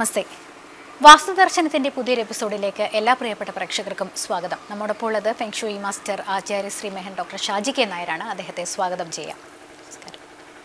നമസ്തേ വാസ്തുദർശനത്തിന്റെ പുതിയൊരു എപ്പിസോഡിലേക്ക് എല്ലാ പ്രിയപ്പെട്ട പ്രേക്ഷകർക്കും സ്വാഗതം നമ്മോടൊപ്പം ഉള്ളത് ഫെങ്ഷുയി മാസ്റ്റർ ആചാര്യ ശ്രീ മെഹൻ ഡോക്ടർ ഷാജി കെ നായരാണ് അദ്ദേഹത്തെ സ്വാഗതം ചെയ്യാം നമസ്കാരം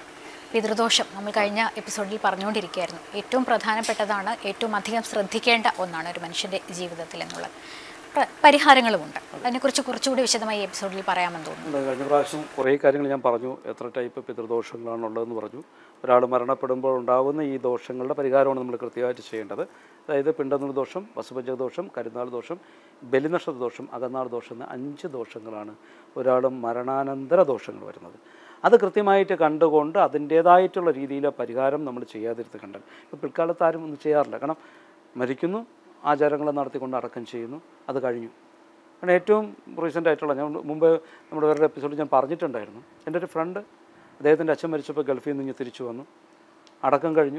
പിതൃദോഷം നമ്മൾ കഴിഞ്ഞ എപ്പിസോഡിൽ പറഞ്ഞുകൊണ്ടിരിക്കുകയായിരുന്നു ഏറ്റവും പ്രധാനപ്പെട്ടതാണ് ഏറ്റവും അധികം ശ്രദ്ധിക്കേണ്ട ഒന്നാണ് ഒരു മനുഷ്യന്റെ ജീവിതത്തിൽ എന്നുള്ളത് പ്ര- പരിഹാരങ്ങളുമുണ്ട് അതിനെക്കുറിച്ച് കുറച്ചുകൂടി വിശദമായി ഈ എപ്പിസോഡിൽ പറയാമെന്ന് തോന്നുന്നു ഉണ്ട്. കഴിഞ്ഞ പ്രാവശ്യം കുറേ കാര്യങ്ങൾ ഞാൻ പറഞ്ഞു എത്ര ടൈപ്പ് പിതൃദോഷങ്ങളാണുള്ളതെന്ന് പറഞ്ഞു ഒരാൾ മരണപ്പെടുമ്പോൾ ഉണ്ടാകുന്ന ഈ ദോഷങ്ങളുടെ പരിഹാരമാണ് നമ്മൾ കൃത്യമായിട്ട് ചെയ്യേണ്ടത് അതായത് പിണ്ടനൂർ ദോഷം വസുപഞ്ച ദോഷം കരുനാൾ ദോഷം ബലിനക്ഷത്ര ദോഷം അകന്നാൾ ദോഷം എന്ന അഞ്ച് ദോഷങ്ങളാണ് ഒരാൾ മരണാനന്തര ദോഷങ്ങൾ വരുന്നത് അത് കൃത്യമായിട്ട് കണ്ടുകൊണ്ട് അതിൻ്റേതായിട്ടുള്ള രീതിയിലെ പരിഹാരം നമ്മൾ ചെയ്യാതിരുത്ത് കണ്ടാൽ ഇപ്പോൾ പിൽക്കാലത്ത് ആരും ഒന്നും ചെയ്യാറില്ല കാരണം മരിക്കുന്നു ആചാരങ്ങൾ നടത്തിക്കൊണ്ട് അടക്കം ചെയ്യുന്നു അത് കഴിഞ്ഞു കാരണം ഏറ്റവും റീസെൻ്റ് ആയിട്ടുള്ള ഞാൻ മുമ്പ് നമ്മുടെ വേറൊരു എപ്പിസോഡിൽ ഞാൻ പറഞ്ഞിട്ടുണ്ടായിരുന്നു എൻ്റെ ഒരു ഫ്രണ്ട് അദ്ദേഹത്തിൻ്റെ അച്ഛൻ മരിച്ചപ്പോൾ ഗൾഫിൽ നിന്ന് ഇങ്ങ് തിരിച്ചു വന്നു അടക്കം കഴിഞ്ഞു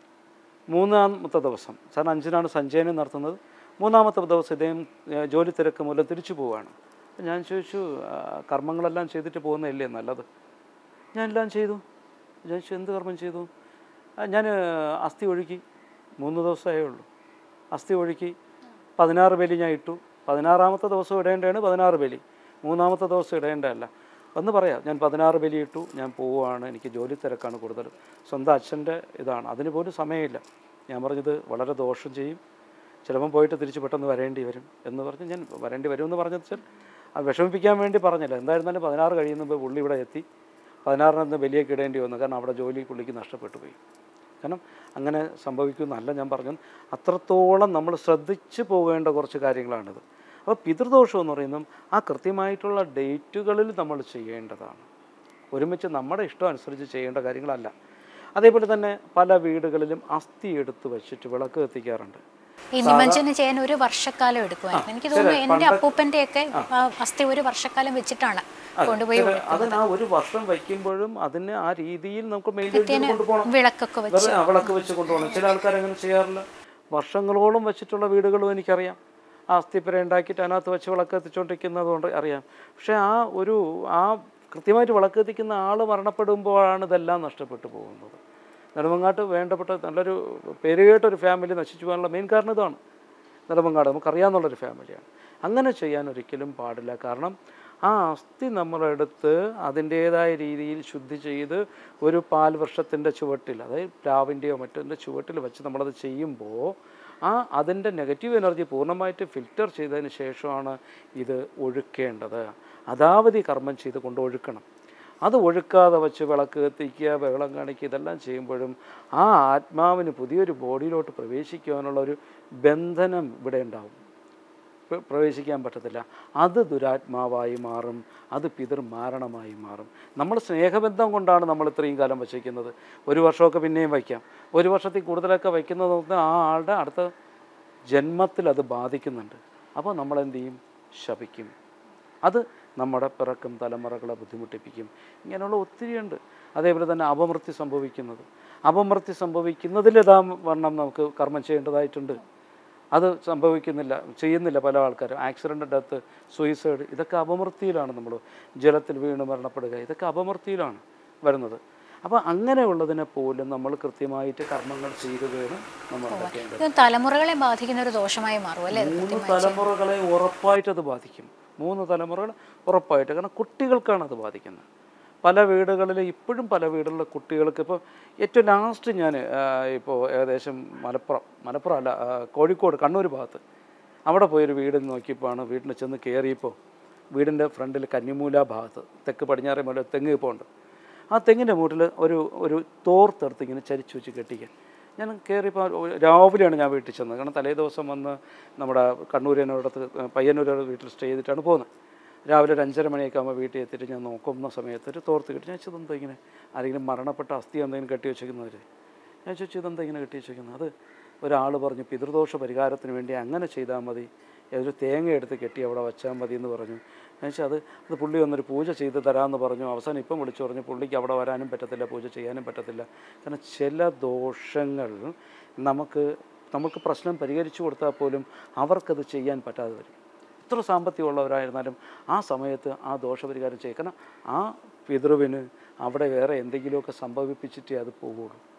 മൂന്നാമത്തെ ദിവസം സാറിന് അഞ്ചിനാണ് സഞ്ചയനം നടത്തുന്നത് മൂന്നാമത്തെ ദിവസം ഇദ്ദേഹം ഏഹ്, ജോലി തിരക്ക് മൂലം തിരിച്ചു പോവുകയാണ് അപ്പം ഞാൻ ചോദിച്ചു "ആ, കർമ്മങ്ങളെല്ലാം ചെയ്തിട്ട് പോകുന്നതല്ലേ നല്ലത് ഞാൻ എല്ലാം ചെയ്തു ഞാൻ ചോദിച്ചു എന്ത് കർമ്മം ചെയ്തു "ആ, ഞാൻ ഏഹ്, അസ്ഥി ഒഴുക്കി മൂന്ന് ദിവസമേ ഉള്ളൂ അസ്ഥി ഒഴുക്കി പതിനാറ് ബലി ഞാൻ ഇട്ടു പതിനാറാമത്തെ ദിവസം ഇടേണ്ടതാണ് പതിനാറ് ബലി മൂന്നാമത്തെ ദിവസം ഇടേണ്ടതല്ല ഒന്ന് പറയാം ഞാൻ പതിനാറ് ബലി ഇട്ടു ഞാൻ പോവുകയാണ് എനിക്ക് ജോലി തിരക്കാണ് കൂടുതൽ സ്വന്തം അച്ഛൻ്റെ ഇതാണ് അതിന് പോലും സമയമില്ല ഞാൻ പറഞ്ഞത് വളരെ ദോഷം ചെയ്യും ചിലപ്പം പോയിട്ട് തിരിച്ച് പെട്ടെന്ന് വരേണ്ടി വരും എന്ന് പറഞ്ഞ് ഞാൻ വരേണ്ടി വരും എന്ന് പറഞ്ഞത് വെച്ചാൽ അത് വിഷമിപ്പിക്കാൻ വേണ്ടി പറഞ്ഞില്ല എന്തായിരുന്നാലും പതിനാറ് കഴിയുന്ന മുമ്പ് പുള്ളി ഇവിടെ എത്തി പതിനാറിനന്ന് ബലിയൊക്കെ ഇടേണ്ടി വന്നു കാരണം അവിടെ ജോലി പുള്ളിക്ക് നഷ്ടപ്പെട്ടു പോയി കാരണം അങ്ങനെ സംഭവിക്കുമെന്നല്ല ഞാൻ പറഞ്ഞു അത്രത്തോളം നമ്മൾ ശ്രദ്ധിച്ചു പോകേണ്ട കുറച്ച് കാര്യങ്ങളാണിത് അപ്പോൾ പിതൃദോഷം എന്ന് പറയുന്നത് ആ കൃത്യമായിട്ടുള്ള ഡേറ്റുകളിൽ നമ്മൾ ചെയ്യേണ്ടതാണ് ഒരുമിച്ച് നമ്മുടെ ഇഷ്ടം അനുസരിച്ച് ചെയ്യേണ്ട കാര്യങ്ങളല്ല അതേപോലെ തന്നെ പല വീടുകളിലും അസ്ഥി എടുത്ത് വെച്ചിട്ട് വിളക്ക് കത്തിക്കാറുണ്ട് ഈ നിമജ്ജനം ചെയ്യാൻ ഒരു വർഷക്കാലം എടുക്കുമായിരുന്നു എനിക്ക് തോന്നുന്നു എൻ്റെ അപ്പൂപ്പൻ്റെ ഒക്കെ അസ്ഥി ഒരു വർഷക്കാലം വെച്ചിട്ടാണ് കൊണ്ടുപോയി ചില- അതിന് ആ ഒരു വർഷം വയ്ക്കുമ്പോഴും അതിന് ആ രീതിയിൽ നമുക്ക് മെയിൻറ്റെയിൻ ചെയ്ത് കൊണ്ടുപോകണം വിളക്കൊക്കെ വെച്ച് വെറുതെ ആ വിളക്ക് വെച്ച് കൊണ്ടുപോകണം ചില ആൾക്കാർ അങ്ങനെ ചെയ്യാറില്ല വർഷങ്ങളോളം വെച്ചിട്ടുള്ള വീടുകളും എനിക്കറിയാം ആ അസ്ഥിപ്പര ഉണ്ടാക്കിയിട്ട് അതിനകത്ത് വെച്ച് വിളക്ക് എത്തിച്ചുകൊണ്ടിരിക്കുന്നത് കൊണ്ട് അറിയാം പക്ഷേ ആ ഒരു ആ കൃത്യമായിട്ട് വിളക്ക് എത്തിക്കുന്ന ആൾ മരണപ്പെടുമ്പോഴാണ് ഇതെല്ലാം നഷ്ടപ്പെട്ടു പോകുന്നത് നെടുമങ്ങാട്ട് വേണ്ടപ്പെട്ട നല്ലൊരു പേരുകേട്ടൊരു ഫാമിലി നശിച്ചു പോകാനുള്ള മെയിൻ കാരണം ഇതാണ് നെടുമങ്ങാട് നമുക്കറിയാവുന്നുള്ളൊരു ഫാമിലിയാണ് അങ്ങനെ ചെയ്യാൻ ഒരിക്കലും പാടില്ല കാരണം ആ അസ്ഥി നമ്മളെടുത്ത് അതിൻ്റേതായ രീതിയിൽ ശുദ്ധി ചെയ്ത് ഒരു പാൽ വൃക്ഷത്തിൻ്റെ ചുവട്ടിൽ അതായത് പ്ലാവിൻ്റെയോ മറ്റൊൻ്റെ ചുവട്ടിൽ വെച്ച് നമ്മളത് ചെയ്യുമ്പോൾ ആ അതിൻ്റെ നെഗറ്റീവ് എനർജി പൂർണ്ണമായിട്ട് ഫിൽറ്റർ ചെയ്തതിന് ശേഷമാണ് ഇത് ഒഴുക്കേണ്ടത് അതാവധി കർമ്മം ചെയ്ത് കൊണ്ട് ഒഴുക്കണം അത് ഒഴുക്കാതെ വെച്ച് വിളക്ക് കത്തിക്കുക വെള്ളം കാണിക്കുക ഇതെല്ലാം ചെയ്യുമ്പോഴും ആ ആത്മാവിന് പുതിയൊരു ബോഡിയിലോട്ട് പ്രവേശിക്കുവാനുള്ള ഒരു ബന്ധനം ഇവിടെ ഉണ്ടാവും പ്ര- പ്രവേശിക്കാൻ പറ്റത്തില്ല അത് ദുരാത്മാവായി മാറും അത് പിതൃമാരണമായി മാറും നമ്മൾ സ്നേഹബന്ധം കൊണ്ടാണ് നമ്മൾ ഇത്രയും കാലം വച്ചിരിക്കുന്നത് ഒരു വർഷമൊക്കെ പിന്നെയും വയ്ക്കാം ഒരു വർഷത്തിൽ കൂടുതലൊക്കെ വയ്ക്കുന്നത് കൊണ്ട് ആ ആളുടെ അടുത്ത ജന്മത്തിൽ അത് ബാധിക്കുന്നുണ്ട് അപ്പോൾ നമ്മൾ എന്ത് ചെയ്യും ശപിക്കും അത് നമ്മുടെ പിറക്കും തലമുറകളെ ബുദ്ധിമുട്ടിപ്പിക്കും ഇങ്ങനെയുള്ള ഒത്തിരിയുണ്ട് അതേപോലെ തന്നെ അപമൃത്യു സംഭവിക്കുന്നത് അപമൃത്യു സംഭവിക്കുന്നതിൽ യഥാ വണ്ണം നമുക്ക് കർമ്മം ചെയ്യേണ്ടതായിട്ടുണ്ട് അത് സംഭവിക്കുന്നില്ല ചെയ്യുന്നില്ല പല ആൾക്കാരും ആക്സിഡൻ്റ് ഡെത്ത് സൂയിസൈഡ് ഇതൊക്കെ അപമൃത്തിയിലാണ് നമ്മൾ ജലത്തിൽ വീണ് മരണപ്പെടുക ഇതൊക്കെ അപമൃത്തിയിലാണ് വരുന്നത് അപ്പോൾ അങ്ങനെയുള്ളതിനെ പോലും നമ്മൾ കൃത്യമായിട്ട് കർമ്മങ്ങൾ ചെയ്തു വേണം നമ്മൾ അടയ്ക്കേണ്ടത് ഇത് തലമുറകളെ ബാധിക്കുന്ന ഒരു ദോഷമായി മാറും അല്ലേ മൂന്ന് തലമുറകളെ ഉറപ്പായിട്ട് അത് ബാധിക്കും മൂന്ന് തലമുറകൾ ഉറപ്പായിട്ട് കാരണം കുട്ടികൾക്കാണ് അത് ബാധിക്കുന്നത് പല വീടുകളിൽ ഇപ്പോഴും പല വീടുകളിലെ കുട്ടികൾക്ക് ഇപ്പോൾ ഏറ്റവും ലാസ്റ്റ് ഞാൻ ഇപ്പോൾ ഏകദേശം മലപ്പുറം മലപ്പുറം അല്ല ആ, കോഴിക്കോട് കണ്ണൂർ ഭാഗത്ത് അവിടെ പോയൊരു വീട് നോക്കിയപ്പോഴാണ് വീട്ടിൽ ചെന്ന് കയറിയപ്പോൾ വീടിൻ്റെ ഫ്രണ്ടിൽ കന്നിമൂല ഭാഗത്ത് തെക്ക് പടിഞ്ഞാറേ മൂല തെങ്ങ് ഇപ്പോൾ ഉണ്ട് ആ തെങ്ങിൻ്റെ മൂട്ടിൽ ഒരു ഒരു തോർത്തെടുത്ത് ഇങ്ങനെ ചരിച്ചു വെച്ച് കെട്ടിക്കാൻ ഞാൻ കയറിയപ്പോൾ രാവിലെയാണ് ഞാൻ വീട്ടിൽ ചെന്നത് കാരണം തലേ ദിവസം വന്ന് നമ്മുടെ കണ്ണൂരിനോടത്ത് പയ്യന്നൂർ വീട്ടിൽ സ്റ്റേ ചെയ്തിട്ടാണ് പോകുന്നത് രാവിലെ ഒരു അഞ്ചര മണിയൊക്കെ ആകുമ്പോൾ വീട്ടിൽ എത്തിയിട്ട് ഞാൻ നോക്കുന്ന സമയത്ത് ഒരു തോർത്ത് കെട്ടി ഞാൻ ചോദിച്ചത് എന്താ ഇങ്ങനെ ആരെങ്കിലും മരണപ്പെട്ട അസ്ഥി എന്തെങ്കിലും കെട്ടി വെച്ചേക്കുന്നവർ ഞാൻ ചോദിച്ചു ഇതെന്താ ഇങ്ങനെ കെട്ടി വെച്ചേക്കുന്നത് അത് ഒരാൾ പറഞ്ഞു പിതൃദോഷ പരിഹാരത്തിന് വേണ്ടി അങ്ങനെ ചെയ്താൽ മതി ഒരു തേങ്ങ എടുത്ത് കെട്ടി അവിടെ വെച്ചാൽ മതി എന്ന് പറഞ്ഞു ഞാൻ വെച്ചാൽ അത് അത് പുള്ളി വന്നൊരു പൂജ ചെയ്ത് തരാമെന്ന് പറഞ്ഞു അവസാനം ഇപ്പം വിളിച്ചു പറഞ്ഞു പുള്ളിക്ക് അവിടെ വരാനും പറ്റത്തില്ല പൂജ ചെയ്യാനും പറ്റത്തില്ല കാരണം ചില ദോഷങ്ങൾ നമുക്ക് നമുക്ക് പ്രശ്നം പരിഹരിച്ചു കൊടുത്താൽ പോലും അവർക്കത് ചെയ്യാൻ പറ്റാതെ വരും എത്ര സാമ്പത്തികമുള്ളവരായിരുന്നാലും ആ സമയത്ത് ആ ദോഷപരിഹാരം ചെയ്യും കാരണം ആ പിതൃവിന് അവിടെ വേറെ എന്തെങ്കിലുമൊക്കെ സംഭവിപ്പിച്ചിട്ടേ അത് പോവുള്ളൂ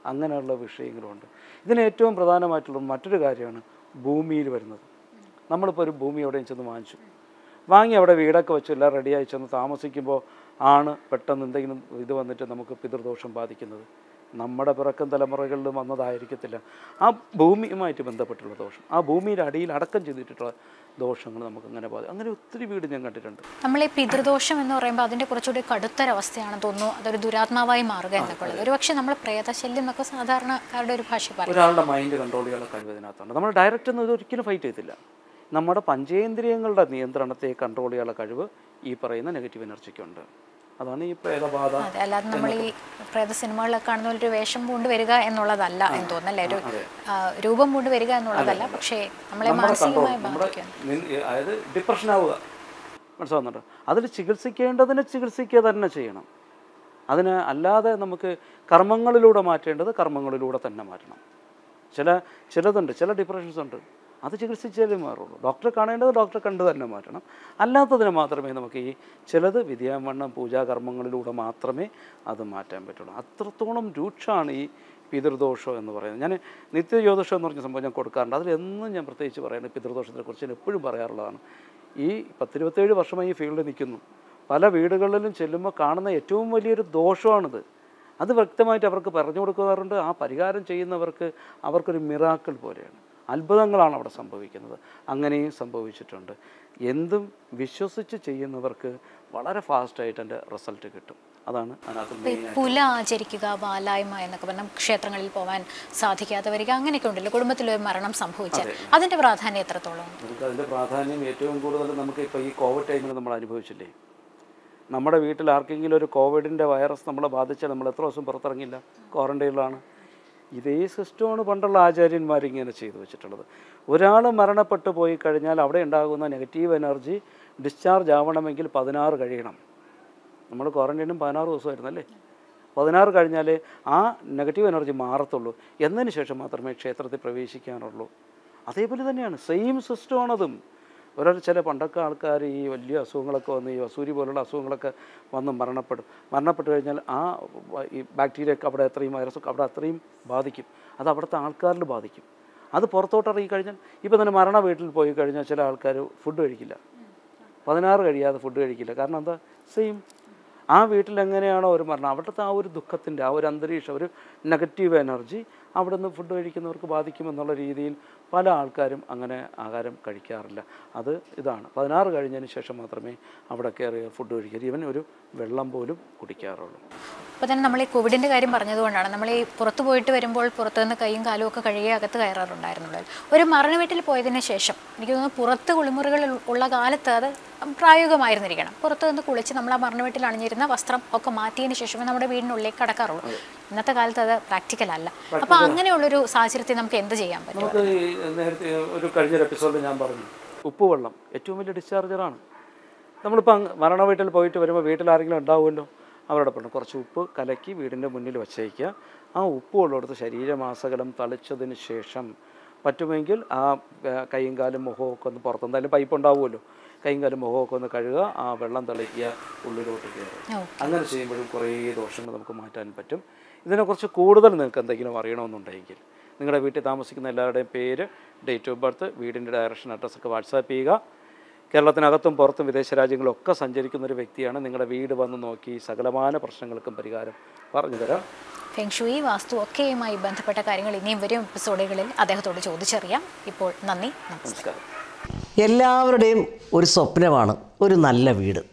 അങ്ങനെയുള്ള വിഷയങ്ങളുണ്ട് ഇതിന് ഏറ്റവും പ്രധാനമായിട്ടുള്ള മറ്റൊരു കാര്യമാണ് ഭൂമിയിൽ വരുന്നത് നമ്മളിപ്പോൾ ഒരു ഭൂമി എവിടെയും ചെന്ന് വാങ്ങിച്ചു വാങ്ങി അവിടെ വീടൊക്കെ വെച്ച് എല്ലാം റെഡിയായി ചെന്ന് താമസിക്കുമ്പോൾ ആണ് പെട്ടെന്ന് എന്തെങ്കിലും ഇത് വന്നിട്ട് നമുക്ക് പിതൃദോഷം ബാധിക്കുന്നത് നമ്മുടെ പിറക്കം തലമുറകളിൽ വന്നതായിരിക്കത്തില്ല ആ ഭൂമിയുമായിട്ട് ബന്ധപ്പെട്ടുള്ള ദോഷം ആ ഭൂമിയുടെ അടിയിൽ അടക്കം ചെയ്തിട്ടുള്ള ദോഷങ്ങൾ നമുക്ക് അങ്ങനെ ബാധിക്കും അങ്ങനെ ഒത്തിരി വീട് ഞാൻ കണ്ടിട്ടുണ്ട് നമ്മൾ ഈ പിതൃദോഷം എന്ന് പറയുമ്പോൾ അതിൻ്റെ കുറച്ചുകൂടി കടുത്തൊരവസ്ഥയാണെന്ന് തോന്നുന്നു അതൊരു ദുരാത്മാവായി മാറുക എന്നൊക്കെ ഉള്ളത് ഒരുപക്ഷെ നമ്മൾ പ്രേതശല്യം എന്നൊക്കെ സാധാരണക്കാരുടെ ഒരു ഭാഷ പറയും ഒരാളുടെ മൈൻഡ് കൺട്രോൾ ചെയ്യാനുള്ള കഴിവ് ഇതിനകത്തുണ്ട് നമ്മൾ ഡയറക്റ്റ് ഒന്നും ഇതൊരിക്കലും ഫൈറ്റ് ചെയ്തില്ല നമ്മുടെ പഞ്ചേന്ദ്രിയങ്ങളുടെ നിയന്ത്രണത്തെ കൺട്രോൾ ചെയ്യാനുള്ള കഴിവ് ഈ പറയുന്ന നെഗറ്റീവ് എനർജിക്കുണ്ട് അതാണ് ഈ പ്രേതബാധ അതെ അല്ലാതെ നമ്മൾ ഈ പ്രേത സിനിമകളിലൊക്കെ കാണുന്ന പോലെ ഒരു വേഷം പൂണ്ട് വരിക എന്നുള്ളതല്ല എന്ന് തോന്നുന്നല്ലേ ഒരു ആ, രൂപം പൂണ്ട് വരിക എന്നുള്ളതല്ല പക്ഷേ നമ്മളെ നമ്മുടെ കൺട്രോൾ മാനസികമായി നമ്മുടെ ബാധിക്കുന്നു നിൻ- അതായത് ഡിപ്രഷൻ ആവുക മനസ്സിലാവുന്നുണ്ടോ അതിൽ ചികിത്സിക്കേണ്ടതിന് ചികിത്സിക്കുക തന്നെ ചെയ്യണം അതിന് അല്ലാതെ നമുക്ക് കർമ്മങ്ങളിലൂടെ മാറ്റേണ്ടത് കർമ്മങ്ങളിലൂടെ തന്നെ മാറ്റണം ചില ചിലതുണ്ട് ചില ഡിപ്രഷൻസ് ഉണ്ട് അത് ചികിത്സിച്ചാലേ മാറുള്ളൂ ഡോക്ടറെ കാണേണ്ടത് ഡോക്ടറെ കണ്ട് തന്നെ മാറ്റണം അല്ലാത്തതിന് മാത്രമേ നമുക്ക് ഈ ചിലത് വിദ്യാവണ്ണം പൂജാകർമ്മങ്ങളിലൂടെ മാത്രമേ അത് മാറ്റാൻ പറ്റുള്ളൂ അത്രത്തോളം രൂക്ഷമാണ് ഈ പിതൃദോഷം എന്ന് പറയുന്നത് ഞാൻ നിത്യജ്യോതിഷം എന്ന് പറഞ്ഞ സംഭവം ഞാൻ കൊടുക്കാറുണ്ട് അതിലെന്നും ഞാൻ പ്രത്യേകിച്ച് പറയുന്നത് പിതൃദോഷത്തെ കുറിച്ച് ഞാൻ എപ്പോഴും പറയാറുള്ളതാണ് ഈ പത്തിരുപത്തേഴ് വർഷമായി ഈ ഫീൽഡിൽ നിൽക്കുന്നു പല വീടുകളിലും ചെല്ലുമ്പോൾ കാണുന്ന ഏറ്റവും വലിയൊരു ദോഷമാണിത് അത് വ്യക്തമായിട്ട് അവർക്ക് പറഞ്ഞു കൊടുക്കാറുണ്ട് ആ പരിഹാരം ചെയ്യുന്നവർക്ക് അവർക്കൊരു മിറാക്കിൾ പോലെയാണ് അത്ഭുതങ്ങളാണ് അവിടെ സംഭവിക്കുന്നത് അങ്ങനെയും സംഭവിച്ചിട്ടുണ്ട് എന്തും വിശ്വസിച്ച് ചെയ്യുന്നവർക്ക് വളരെ ഫാസ്റ്റായിട്ട് എൻ്റെ റിസൾട്ട് കിട്ടും അതാണ് അതിനകത്ത് ഈ മെയിൻ പുല ആചരിക്കുക വാലായ്മ എന്നൊക്കെ പറഞ്ഞാൽ ക്ഷേത്രങ്ങളിൽ പോകാൻ സാധിക്കാതെ വരിക അങ്ങനെയൊക്കെ ഉണ്ടല്ലോ കുടുംബത്തിൽ ഒരു മരണം സംഭവിച്ചാൽ അതിന്റെ പ്രാധാന്യം എത്രത്തോളം നമുക്ക് അതിൻ്റെ പ്രാധാന്യം ഏറ്റവും കൂടുതൽ നമുക്ക് ഇപ്പോൾ ഈ കോവിഡ് ടൈമിൽ നമ്മൾ അനുഭവിച്ചില്ലേ നമ്മുടെ വീട്ടിൽ ആർക്കെങ്കിലും ഒരു കോവിഡിൻ്റെ വൈറസ് നമ്മളെ ബാധിച്ചാൽ നമ്മൾ എത്ര ദിവസം പുറത്തിറങ്ങില്ല ക്വാറൻറ്റൈനിലാണ് ഇതേ സിസ്റ്റമാണ് പണ്ടുള്ള ആചാര്യന്മാർ ഇങ്ങനെ ചെയ്തു വെച്ചിട്ടുള്ളത് ഒരാൾ മരണപ്പെട്ടു പോയി കഴിഞ്ഞാൽ അവിടെ ഉണ്ടാകുന്ന നെഗറ്റീവ് എനർജി ഡിസ്ചാർജ് ആവണമെങ്കിൽ പതിനാറ് കഴിയണം നമ്മൾ ക്വാറൻറ്റൈനും പതിനാറ് ദിവസമായിരുന്നു അല്ലേ പതിനാറ് കഴിഞ്ഞാലേ ആ നെഗറ്റീവ് എനർജി മാറത്തുള്ളൂ എന്നതിന് ശേഷം മാത്രമേ ക്ഷേത്രത്തിൽ പ്രവേശിക്കാനുള്ളൂ അതേപോലെ തന്നെയാണ് സെയിം സിസ്റ്റമാണതും ഒരാൾ ചില പണ്ടൊക്കെ ആൾക്കാർ ഈ വലിയ അസുഖങ്ങളൊക്കെ വന്ന് ഈ വസൂരി പോലുള്ള അസുഖങ്ങളൊക്കെ വന്ന് മരണപ്പെടും മരണപ്പെട്ട് കഴിഞ്ഞാൽ ആ വ- ഈ ബാക്ടീരിയ ഒക്കെ അവിടെ അത്രയും വൈറസൊക്കെ അവിടെ അത്രയും ബാധിക്കും അത് അവിടുത്തെ ആൾക്കാരിൽ ബാധിക്കും അത് പുറത്തോട്ട് ഇറങ്ങി കഴിഞ്ഞാൽ ഇപ്പോൾ തന്നെ മരണ വീട്ടിൽ പോയി കഴിഞ്ഞാൽ ചില ആൾക്കാർ ഫുഡ് കഴിക്കില്ല പതിനാറ് കഴിയാതെ ഫുഡ് കഴിക്കില്ല കാരണം എന്താ സെയിം ആ വീട്ടിൽ എങ്ങനെയാണോ ഒരു മരണം അവിടുത്തെ ആ ഒരു ദുഃഖത്തിൻ്റെ ആ ഒരു അന്തരീക്ഷം ഒരു നെഗറ്റീവ് എനർജി അവിടെ നിന്ന് ഫുഡ് കഴിക്കുന്നവർക്ക് ബാധിക്കുമെന്നുള്ള രീതിയിൽ പല ആൾക്കാരും അങ്ങനെ ആഹാരം കഴിക്കാറില്ല അത് ഇതാണ് പതിനാറ് കഴിഞ്ഞതിന് ശേഷം മാത്രമേ അവിടെ കയറി ഫുഡ് കഴിക്കരുത് ഈവൻ ഒരു വെള്ളം പോലും കുടിക്കാറുള്ളൂ അപ്പോൾ തന്നെ നമ്മൾ ഈ കോവിഡിൻ്റെ കാര്യം പറഞ്ഞതുകൊണ്ടാണ് നമ്മൾ ഈ പുറത്ത് പോയിട്ട് വരുമ്പോൾ പുറത്ത് നിന്ന് കൈയും കാലും ഒക്കെ കഴുകി അകത്ത് കയറാറുണ്ടായിരുന്നുള്ളത് ഒരു മരണ വീട്ടിൽ പോയതിന് ശേഷം എനിക്ക് തോന്നുന്നു പുറത്ത് കുളിമുറികൾ ഉള്ള കാലത്ത് അത് പ്രായോഗികമായിരുന്നിരിക്കണം പുറത്ത് നിന്ന് കുളിച്ച് നമ്മൾ ആ മരണ വീട്ടിൽ അണിഞ്ഞിരുന്ന വസ്ത്രം ഒക്കെ മാറ്റിയതിന് ശേഷമേ നമ്മുടെ വീടിനുള്ളിലേക്ക് കടക്കാറുള്ളൂ ഇന്നത്തെ കാലത്ത് അത് പ്രാക്ടിക്കൽ അല്ല അപ്പോൾ അങ്ങനെയുള്ളൊരു സാഹചര്യത്തിൽ നമുക്ക് എന്ത് ചെയ്യാൻ പറ്റും നമുക്ക് ഈ നേരത്തെ ഒരു കഴിഞ്ഞൊരു എപ്പിസോഡിൽ ഞാൻ പറഞ്ഞു ഉപ്പുവെള്ളം ഏറ്റവും വലിയ ഡിസ്ചാർജറാണ് നമ്മളിപ്പോൾ അങ്ങ് മരണ വീട്ടിൽ പോയിട്ട് വരുമ്പോൾ വീട്ടിൽ ആരെങ്കിലും ഉണ്ടാവുമല്ലോ അവരോട് പറഞ്ഞു കുറച്ച് ഉപ്പ് കലക്കി വീടിൻ്റെ മുന്നിൽ വച്ചേക്കുക ആ ഉപ്പ് വെള്ളമെടുത്ത് ശരീരമാസകലം തളിച്ചതിന് ശേഷം പറ്റുമെങ്കിൽ ആ ആ, കൈയും കാലും മുഖമൊക്കെ ഒന്ന് പുറത്ത് എന്തായാലും പൈപ്പ് ഉണ്ടാവുമല്ലോ കൈയും കാലും മുഖമൊക്കെ ഒന്ന് കഴുകുക ആ വെള്ളം തളിക്കുക ഉള്ളിലോട്ട് കയറുക ഓ അങ്ങനെ ചെയ്യുമ്പോഴും കുറേ ദോഷങ്ങൾ നമുക്ക് മാറ്റാൻ പറ്റും ഇതിനെക്കുറിച്ച് കൂടുതൽ നിങ്ങൾക്ക് എന്തെങ്കിലും അറിയണമെന്നുണ്ടെങ്കിൽ നിങ്ങളുടെ വീട്ടിൽ താമസിക്കുന്ന എല്ലാവരുടെയും പേര് ഡേറ്റ് ഓഫ് ബർത്ത് വീടിൻ്റെ ഡയറക്ഷൻ അഡ്രസ്സൊക്കെ വാട്സാപ്പ് ചെയ്യുക കേരളത്തിനകത്തും പുറത്തും വിദേശ രാജ്യങ്ങളൊക്കെ സഞ്ചരിക്കുന്ന ഒരു വ്യക്തിയാണ് നിങ്ങളുടെ വീട് വന്ന് നോക്കി സകലമാന പ്രശ്നങ്ങൾക്കും പരിഹാരം പറഞ്ഞു തരാം ഫെങ്ഷുയി വാസ്തു ഒക്കെയുമായി ബന്ധപ്പെട്ട കാര്യങ്ങൾ ഇനിയും വരും എപ്പിസോഡുകളിൽ അദ്ദേഹത്തോട് ചോദിച്ചറിയാം ഇപ്പോൾ നന്ദി നമസ്കാരം നമസ്കാരം എല്ലാവരുടെയും ഒരു സ്വപ്നമാണ് ഒരു നല്ല വീട്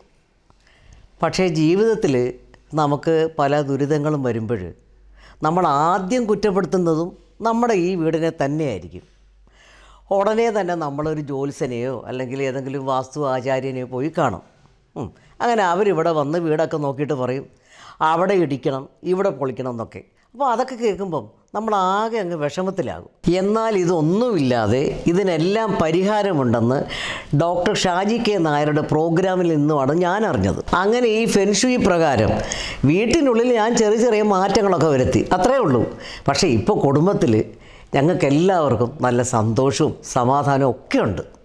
പക്ഷേ ജീവിതത്തിൽ നമുക്ക് പല ദുരിതങ്ങളും വരുമ്പോൾ നമ്മൾ ആദ്യം കുറ്റപ്പെടുത്തുന്നതും നമ്മുടെ ഈ വീടിനെ തന്നെയായിരിക്കും ഉടനെ തന്നെ നമ്മളൊരു ജ്യോത്സ്യനെയോ അല്ലെങ്കിൽ ഏതെങ്കിലും വാസ്തു ആചാര്യനെയോ പോയി കാണും ഉം. അങ്ങനെ അവരിവിടെ വന്ന് വീടൊക്കെ നോക്കിയിട്ട് പറയും അവിടെ ഇടിക്കണം ഇവിടെ പൊളിക്കണം എന്നൊക്കെ അപ്പോൾ അതൊക്കെ കേൾക്കുമ്പം നമ്മൾ ആകെ അങ്ങ് വിഷമത്തിലാകും എന്നാൽ ഇതൊന്നുമില്ലാതെ ഇതിനെല്ലാം പരിഹാരമുണ്ടെന്ന് ഡോക്ടർ ഷാജി കെ നായരുടെ പ്രോഗ്രാമിൽ നിന്നുമാണ് ഞാൻ അറിഞ്ഞത് അങ്ങനെ ഈ ഫെൻഷുയി പ്രകാരം വീട്ടിനുള്ളിൽ ഞാൻ ചെറിയ ചെറിയ മാറ്റങ്ങളൊക്കെ വരുത്തി അത്രേ ഉള്ളൂ പക്ഷേ ഇപ്പോൾ കുടുംബത്തിൽ ഞങ്ങൾക്ക് എല്ലാവർക്കും നല്ല സന്തോഷവും സമാധാനവും ഒക്കെ ഉണ്ട്